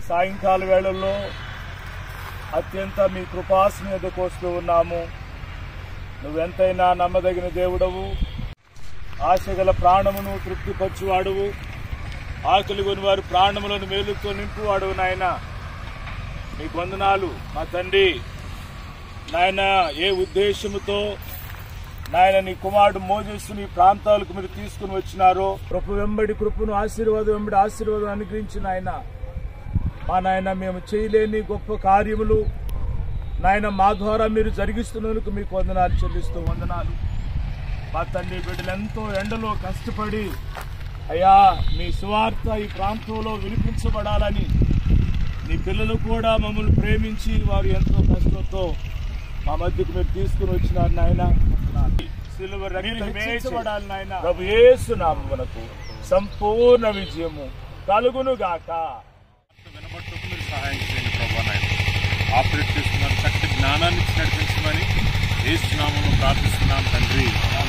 సాయంకాల వేళల్లో అత్యంత మీ కృపాసన ఎదుకు వస్తూ ఉన్నాము నువ్వెంతైనా నమ్మదగిన దేవుడవు ఆశగల ప్రాణమును తృప్తిపరచువాడువు ఆకలి కొని వారి ప్రాణములను మేలుతో నింపువాడు నాయన మీ వందనాలు మా తండ్రి నాయన ఏ ఉద్దేశముతో నాయన నీ కుమారుడు మోజస్సు నీ ప్రాంతాలకు మీరు తీసుకుని వచ్చినారో కృప వెంబడి కృపను ఆశీర్వాదం వెంబడి ఆశీర్వాదం అనుగ్రహించిన ఆయన మా నాయన మేము చేయలేని గొప్ప కార్యములు నాయన మా ద్వారా మీరు జరిగిస్తున్నందుకు మీకు వందనాలు చెల్లిస్తూ వందనాలు మా తండ్రి బిడ్డలు ఎంతో ఎండలో కష్టపడి అయ్యా మీ సువార్త ఈ ప్రాంతంలో వినిపించబడాలని నీ పిల్లలు కూడా మమ్మల్ని ప్రేమించి వారు ఎంతో కష్టంతో మా మధ్యకు మీరు తీసుకుని వచ్చినారు నాయన సిలువ రక్షించబడాలి నాయన ప్రభు యేసు నామమునకు సంపూర్ణ విజయము కలుగును గాక వినబట్టుకు మీరు సహాయం చేయండి ప్రభా నాయన ఆపరేట్ చేస్తున్నారు చక్కటి జ్ఞానాన్ని ఇచ్చి నడిపించమని ఏసునామంలో ప్రార్థిస్తున్నాం తండ్రి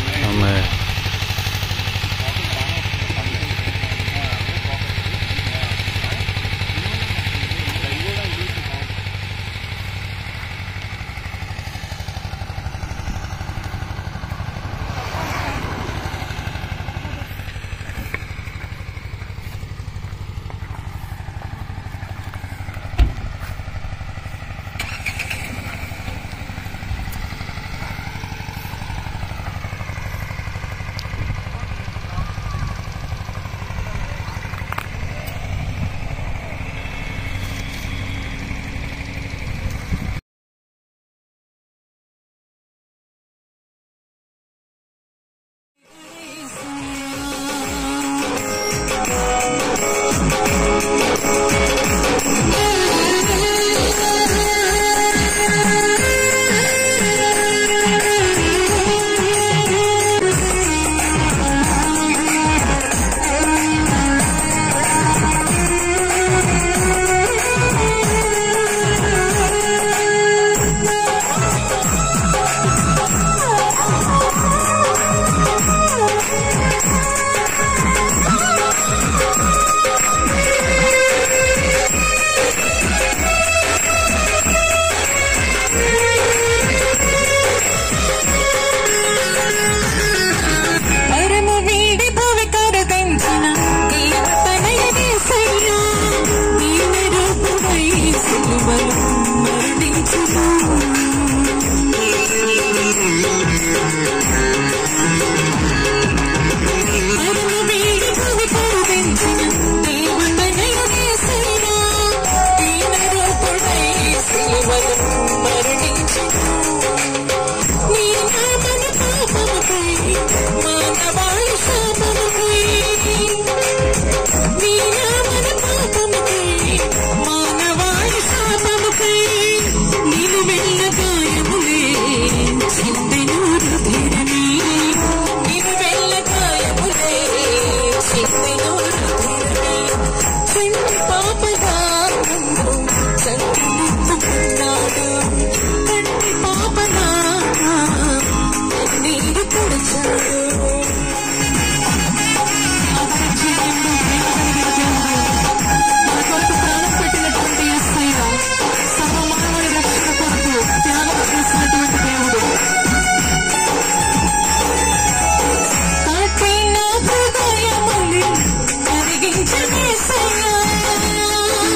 పరమ వీడి భవి కరగంచిన దేవతనయనేసయ్యా దీన రూపుడై సిలువలో మరణించును పరమ వీడి భవి కరగంచిన దేవతనయనేసయ్యా దీన రూపుడై సిలువలో మరణించును నీ నామన పాపముపై మానవాళి శాపముపై నీ నామన పాపముపై మానవాళి శాపముపై నీవు వెళ్ళ గాయములే చిందెను రుధిరమే నీవు వెళ్ళ గాయములే చిందెను రుధిరమే చింది పాపదానందు సంకలించుకున్నాడు తండ్రి పాపనాగా నీరు పొడిచాడు ప్రాణం పెట్టినటువంటి ఎస్ఐ సర్వమానవుని రక్షణ కొరకు త్యాగం చేసినటువంటి దేవుడు కఠిన హృదయముని కరిగించనేసయ్యా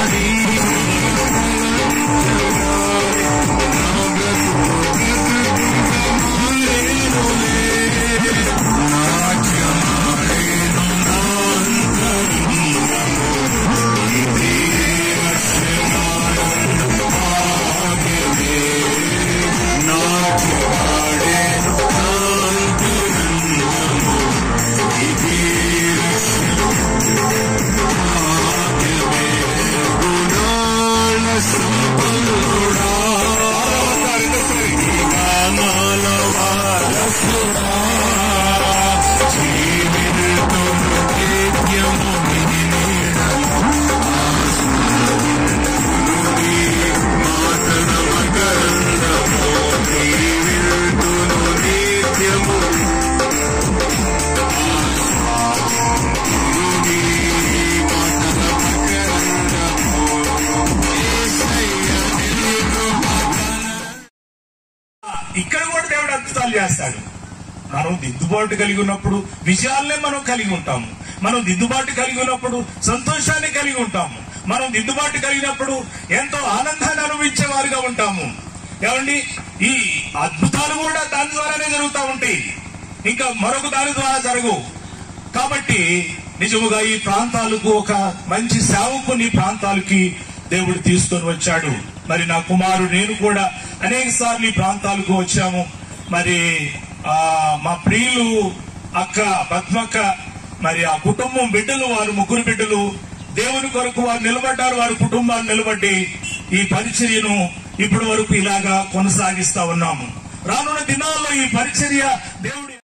ఇక్కడ కూడా దేవుడు అద్భుతాలు చేస్తాడు మనం దిద్దుబాటు కలిగి ఉన్నప్పుడు విజయాలనే మనం కలిగి ఉంటాము మనం దిద్దుబాటు కలిగి ఉన్నప్పుడు సంతోషాన్ని కలిగి ఉంటాము మనం దిద్దుబాటు కలిగినప్పుడు ఎంతో ఆనందాన్ని అనుభవించే వారుగా ఉంటాము ఏమండి ఈ అద్భుతాలు కూడా దాని ద్వారానే జరుగుతూ ఉంటాయి ఇంకా మరొక దాని ద్వారా జరగవు కాబట్టి నిజముగా ఈ ప్రాంతాలకు ఒక మంచి సేవకుని ప్రాంతాలకి దేవుడు తీసుకొని వచ్చాడు మరి నా కుమారుడు నేను కూడా అనేక సార్లు ఈ ప్రాంతాలకు వచ్చాము మరి ఆ మా ప్రియులు అక్క పద్మక్క మరి ఆ కుటుంబం బిడ్డలు వారు ముగ్గురు బిడ్డలు దేవుని కొరకు వారు నిలబడ్డారు వారి కుటుంబాలు నిలబడి ఈ పరిచర్యను ఇప్పటి వరకు ఇలాగా కొనసాగిస్తా ఉన్నాము రానున్న దినాల్లో ఈ పరిచర్య దేవుడి